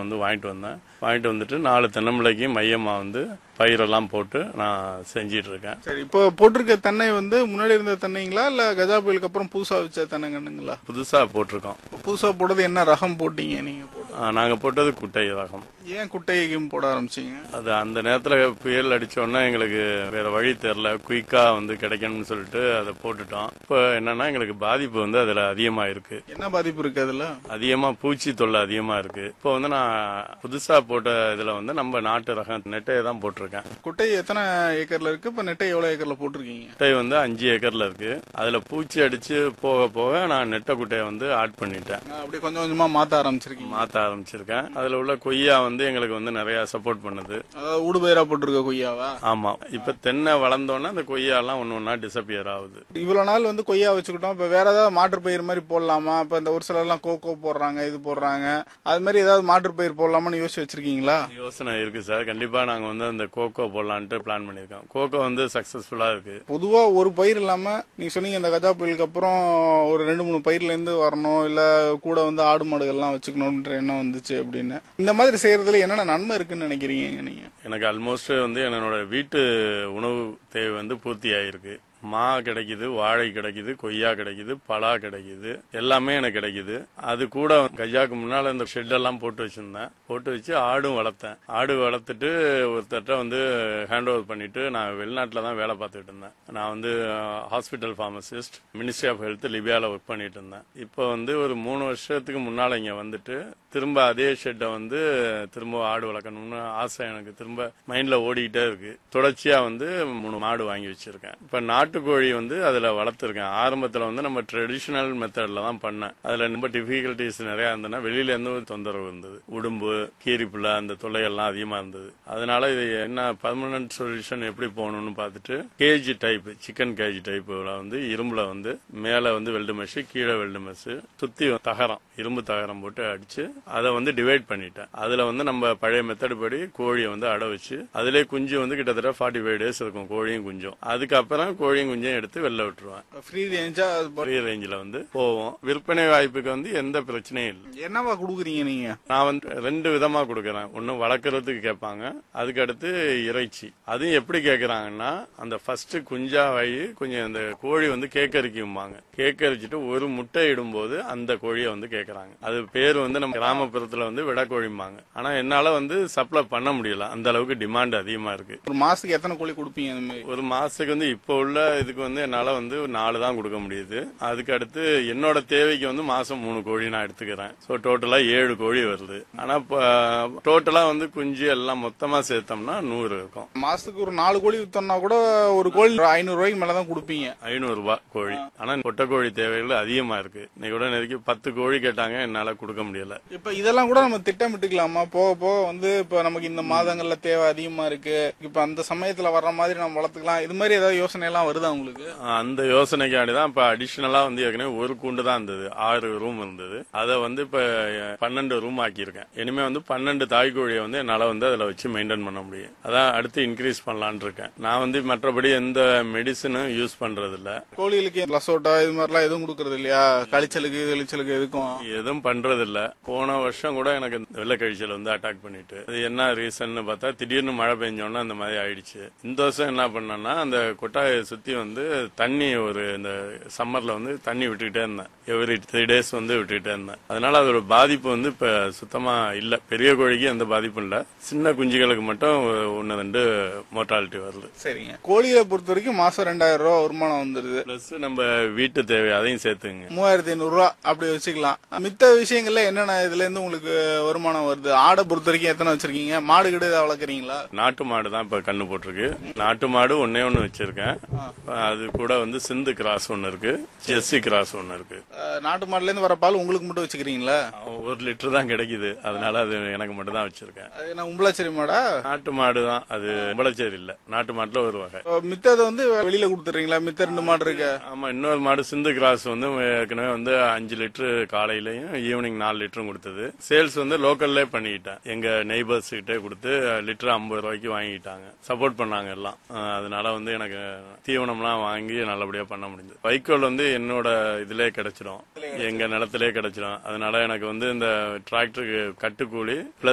வந்து வாங்கிட்டு வந்தேன் வாங்கிட்டு வந்துட்டு நாலு தென்னம்பிள்ளைக்கு மையமாக வந்து பயிரெல்லாம் போட்டு நான் செஞ்சிட்டு இருக்கேன் சரி இப்போ போட்டிருக்க தென்னை வந்து முன்னாடி இருந்த தென்னைங்களா இல்ல கஜா புயலுக்கு அப்புறம் புதுசா வச்ச தென்னைங்கன்னுங்களா புதுசாக போட்டிருக்கோம் புதுசா போட்டது என்ன ரகம் போட்டீங்க நீங்க போட்டு நாங்கள் போட்டது குட்டை ரகம் ஏன் குட்டையும் போட ஆரம்பிச்சீங்க அது அந்த நேரத்தில் புயல் அடிச்சோடனே எங்களுக்கு வேற வழி தெரில குயிக்காக வந்து கிடைக்கணும்னு சொல்லிட்டு அதை போட்டுட்டோம் இப்போ என்னன்னா எங்களுக்கு பாதிப்பு வந்து அதில் அதிகமாக இருக்கு என்ன பாதிப்பு இருக்கு அதுல அதிகமாக பூச்சி தொல்லை அதிகமாக இருக்கு இப்போ வந்து நான் புதுசாக போட்ட இதில் வந்து நம்ம நாட்டு ரகம் நெட்டையை தான் போட்டிருக்கேன் குட்டை எத்தனை ஏக்கர்ல இருக்கு இப்ப நெட்டை எவ்வளவு ஏக்கர்ல போட்டிருக்கீங்க குட்டை வந்து அஞ்சு ஏக்கர்ல இருக்கு அதுல பூச்சி அடிச்சு போக போக நான் நெட்டை குட்டையை வந்து ஆட் பண்ணிட்டேன் நான் அப்படி கொஞ்சம் கொஞ்சமா மாத்த ஆரம்பிச்சிருக்கீங்க மாத்த ஆரம்பிச்சிருக்கேன் அதுல உள்ள கொய்யா வந்து எங்களுக்கு வந்து நிறைய சப்போர்ட் பண்ணுது அதாவது ஊடுபயிரா போட்டிருக்க கொய்யாவா ஆமா இப்ப தென்னை வளர்ந்தோன்னே அந்த கொய்யா எல்லாம் ஒன்னு ஒன்னா டிசப்பியர் ஆகுது இவ்வளவு நாள் வந்து கொய்யா வச்சுக்கிட்டோம் இப்ப வேற ஏதாவது மாற்று பயிர் மாதிரி போடலாமா இப்ப இந்த ஒரு சிலர் எல்லாம் கோகோ போடுறாங்க இது போடுறாங்க அது மாதிரி ஏதாவது மாற்று பயிர் போடலாமான்னு யோசிச்சு வச்சிருக்கீங்களா யோசனை இருக்கு சார் கண்டிப்பா நாங்க வந்து அந்த கோகோ போடலான்ட்டு பிளான் பண்ணிருக்கோம் கோகோ வந்து சக்சஸ்ஃபுல்லா இருக்கு பொதுவா ஒரு பயிர் இல்லாம நீங்க சொன்னீங்க இந்த கஜா புயலுக்கு அப்புறம் ஒரு ரெண்டு மூணு பயிர்ல இருந்து வரணும் இல்ல கூட வந்து ஆடு மாடுகள்லாம் வச்சுக்கணும்ன்ற எண்ணம் வந்துச்சு அப்படின்னு இந்த மாதிரி செய்யறதுல என்னென்ன நன்மை இருக்குன்னு நினைக்கிறீங்க நீங்க எனக்கு ஆல்மோஸ்ட் வந்து என்னோட வீட்டு உணவு தேவை வந்து பூர்த்தி ஆயிருக்கு மா கிடைக்குது வாழை கிடைக்குது கொய்யா கிடைக்குது பலா கிடைக்குது எல்லாமே எனக்கு கிடைக்குது அது கூட கஜாக்கு முன்னால இந்த ஷெட் எல்லாம் போட்டு வச்சிருந்தேன் போட்டு வச்சு ஆடும் வளர்த்தேன் ஆடு வளர்த்துட்டு ஒருத்தட்ட வந்து ஹேண்ட் ஓவர் பண்ணிட்டு நான் வெளிநாட்டில் தான் வேலை பார்த்துட்டு இருந்தேன் நான் வந்து hospital pharmacist ministry of health லிபியாவில் ஒர்க் பண்ணிட்டு இருந்தேன் இப்போ வந்து ஒரு மூணு வருஷத்துக்கு முன்னால் இங்கே வந்துட்டு திரும்ப அதே ஷெட்டை வந்து திரும்ப ஆடு வளர்க்கணும்னு ஆசை எனக்கு திரும்ப மைண்ட்ல ஓடிக்கிட்டே இருக்கு தொடர்ச்சியா வந்து மூணு மாடு வாங்கி வச்சிருக்கேன் இப்ப நாட்டுக்கோழி வந்து அதுல வளர்த்துருக்கேன் ஆரம்பத்துல வந்து நம்ம ட்ரெடிஷனல் மெத்தட்ல தான் பண்ணேன் அதுல ரொம்ப டிஃபிகல்டிஸ் நிறைய இருந்ததுன்னா வெளியில இருந்து ஒரு தொந்தரவு இருந்தது உடும்பு கீரிப்புல அந்த தொல்லைகள்லாம் அதிகமா இருந்தது அதனால இது என்ன பர்மனன்ட் சொல்யூஷன் எப்படி போகணும்னு பார்த்துட்டு கேஜ் டைப் சிக்கன் கேஜ் டைப்ல வந்து இரும்புல வந்து மேல வந்து வெல்டு மெஷ் கீழே வெல்டு மெஷ் சுத்தி தகரம் இரும்பு தகரம் போட்டு அடிச்சு அதை வந்து டிவைட் பண்ணிட்டேன் அதுல வந்து நம்ம பழைய மெத்தட் படி கோழியை வந்து அடை வச்சு அதிலே குஞ்சு வந்து கிட்டத்தட்ட ஃபார்ட்டி ஃபைவ் டேஸ் இருக்கும் கோழியும் குஞ்சும் அதுக்கப்புறம் கோழியும் குஞ்சும் எடுத்து வெளில விட்டுருவேன் ஃப்ரீ ரேஞ்சா பெரிய ரேஞ்சில் வந்து போவோம் விற்பனை வாய்ப்புக்கு வந்து எந்த பிரச்சனையும் இல்லை என்னவா கொடுக்குறீங்க நீங்க நான் வந்து ரெண்டு விதமா கொடுக்கறேன் ஒன்னு வளர்க்கறதுக்கு கேட்பாங்க அதுக்கு அடுத்து இறைச்சி அதுவும் எப்படி கேட்கறாங்கன்னா அந்த ஃபர்ஸ்ட் குஞ்சா வாயி கொஞ்சம் அந்த கோழி வந்து கேக்கரிக்கும்பாங்க கேக்கரிச்சிட்டு ஒரு முட்டை இடும்போது அந்த கோழியை வந்து கேட்கறாங்க அது பேர் வந்து நம்ம கிராமப்புறத்துல வந்து விடக்கோழிம்பாங்க ஆனா என்னால வந்து சப்ளை பண்ண முடியல அந்த அளவுக்கு டிமாண்ட் அதிகமா இருக்கு ஒரு மாசத்துக்கு எத்தனை கோழி கொடுப்பீங்க அந்த மாதிரி ஒரு மாசத்துக்கு வந்து இப்போ உள்ள இதுக்கு வந்து என்னால வந்து ஒரு நாலு தான் கொடுக்க முடியுது அதுக்கு அடுத்து என்னோட தேவைக்கு வந்து மாசம் மூணு கோழி நான் எடுத்துக்கிறேன் ஸோ டோட்டலா ஏழு கோழி வருது ஆனா டோட்டலா வந்து குஞ்சு எல்லாம் மொத்தமா சேர்த்தோம்னா நூறு இருக்கும் மாசத்துக்கு ஒரு நாலு கோழி வித்தோம்னா கூட ஒரு கோழி ஐநூறு ரூபாய்க்கு மேலதான் கொடுப்பீங்க ஐநூறு ரூபாய் கோழி ஆனா கொட்டை கோழி தேவைகள் அதிகமா இருக்கு இன்னைக்கு கூட நெருக்கி பத்து கோழி கேட்டாங்க என்னால கொடுக்க முடியல இப்ப இதெல்லாம் கூட நம்ம திட்டமிட்டுக்கலாமா போக போக வந்து இப்ப நமக்கு இந்த மாதங்கள்ல தேவை அதிகமா இருக்கு இப்ப அந்த சமயத்துல வர்ற மாதிரி நம்ம வளர்த்துக்கலாம் இது மாதிரி ஏதாவது யோசனை எல்லாம் வருதா உங்களுக்கு அந்த யோசனைக்காண்டி தான் இப்ப அடிஷனலா வந்து ஏற்கனவே ஒரு கூண்டு தான் இருந்தது ஆறு ரூம் இருந்தது அதை வந்து இப்ப பன்னெண்டு ரூம் ஆக்கியிருக்கேன் இனிமே வந்து பன்னெண்டு தாய்க்கோழியை வந்து என்னால வந்து அதுல வச்சு மெயின்டைன் பண்ண முடியும் அதான் அடுத்து இன்க்ரீஸ் பண்ணலான்னு இருக்கேன் நான் வந்து மற்றபடி எந்த மெடிசனும் யூஸ் பண்றது இல்ல கோழிகளுக்கு லசோட்டா இது மாதிரிலாம் எதுவும் கொடுக்கறது இல்லையா கழிச்சலுக்கு வெளிச்சலுக்கு எதுக்கும் எதுவும் பண்றது இல்ல போன வருஷம் கூட எனக்கு இந்த வெள்ளை கழிச்சல் வந்து அட்டாக் பண்ணிட்டு அது என்ன ரீசன் பார்த்தா திடீர்னு மழை பெஞ்சோன்னா அந்த மாதிரி ஆயிடுச்சு இந்த வருஷம் என்ன பண்ணேன்னா அந்த கொட்டாயை சுத்தி வந்து தண்ணி ஒரு இந்த சம்மர்ல வந்து தண்ணி விட்டுக்கிட்டே இருந்தேன் எவ்ரி த்ரீ டேஸ் வந்து விட்டுக்கிட்டே இருந்தேன் அதனால அதோட பாதிப்பு வந்து இப்ப சுத்தமா இல்ல பெரிய கோழிக்கு எந்த பாதிப்பும் இல்ல சின்ன குஞ்சுகளுக்கு மட்டும் ஒன்னு ரெண்டு மோர்டாலிட்டி வருது சரிங்க கோழிகளை பொறுத்த வரைக்கும் மாசம் ரெண்டாயிரம் ரூபாய் வருமானம் வந்துருது பிளஸ் நம்ம வீட்டு தேவை அதையும் சேர்த்துங்க மூவாயிரத்தி ஐநூறு ரூபா அப்படி வச்சுக்கலாம் மித்த விஷயங்கள்ல என்னென்ன இதுல இருந்து உங்களுக்கு வருமானம் வருது ஆடை பொறுத்த வரைக்கும் எத்தனை வச்சிருக்கீங்க மாடு கிட்ட ஏதாவது வளர்க்குறீங்களா நாட்டு மாடு தான் இப்ப கண்ணு போட்டிருக்கு நாட்டு மாடு ஒன்னே ஒன்னு வச்சிருக்கேன் அது கூட வந்து சிந்து கிராஸ் ஒன்னு இருக்கு ஜெர்சி கிராஸ் ஒன்னு இருக்கு அஹ், நாட்டு மாடுல இருந்து வர பால் உங்களுக்கு மட்டும் வச்சுக்கிறீங்களா ஒரு லிட்டர் தான் கிடைக்குது அதனால அது எனக்கு மட்டும் தான் வச்சிருக்கேன் அது என்ன உம்பளாச்சேரி மாடா நாட்டு மாடு தான் அது கும்பலச்சேரி இல்ல நாட்டு மாட்டுல ஒரு வகை அஹ், மித்ததை வந்து வெளியில கொடுத்துறீங்களா மித்த ரெண்டு மாடு இருக்கு ஆமா இன்னொரு மாடு சிந்து கிராஸ் வந்து ஏற்கனவே வந்து அஞ்சு லிட்டர் காலையிலயும் ஈவினிங் நாலு லிட்டரும் கொடுத்தது சேல்ஸ் வந்து லோக்கல்லே பண்ணிக்கிட்டேன் எங்க நெய்பர்ஸ் கிட்டே கொடுத்து லிட்டர் ஐம்பது ரூபாய்க்கு வாங்கிட்டாங்க சப்போர்ட் பண்ணாங்க எல்லாம் அஹ் அதனால வந்து எனக்கு தீவனம்லாம் வாங்கி நல்லபடியா பண்ண முடிஞ்சது வைக்கோல் வந்து என்னோட இதுலயே கிடைச்சிடும் எங்க நிலத்திலே கிடைச்சிடும் அதனால எனக்கு வந்து இந்த டிராக்டருக்கு கட்டுக்கூலி பிளஸ்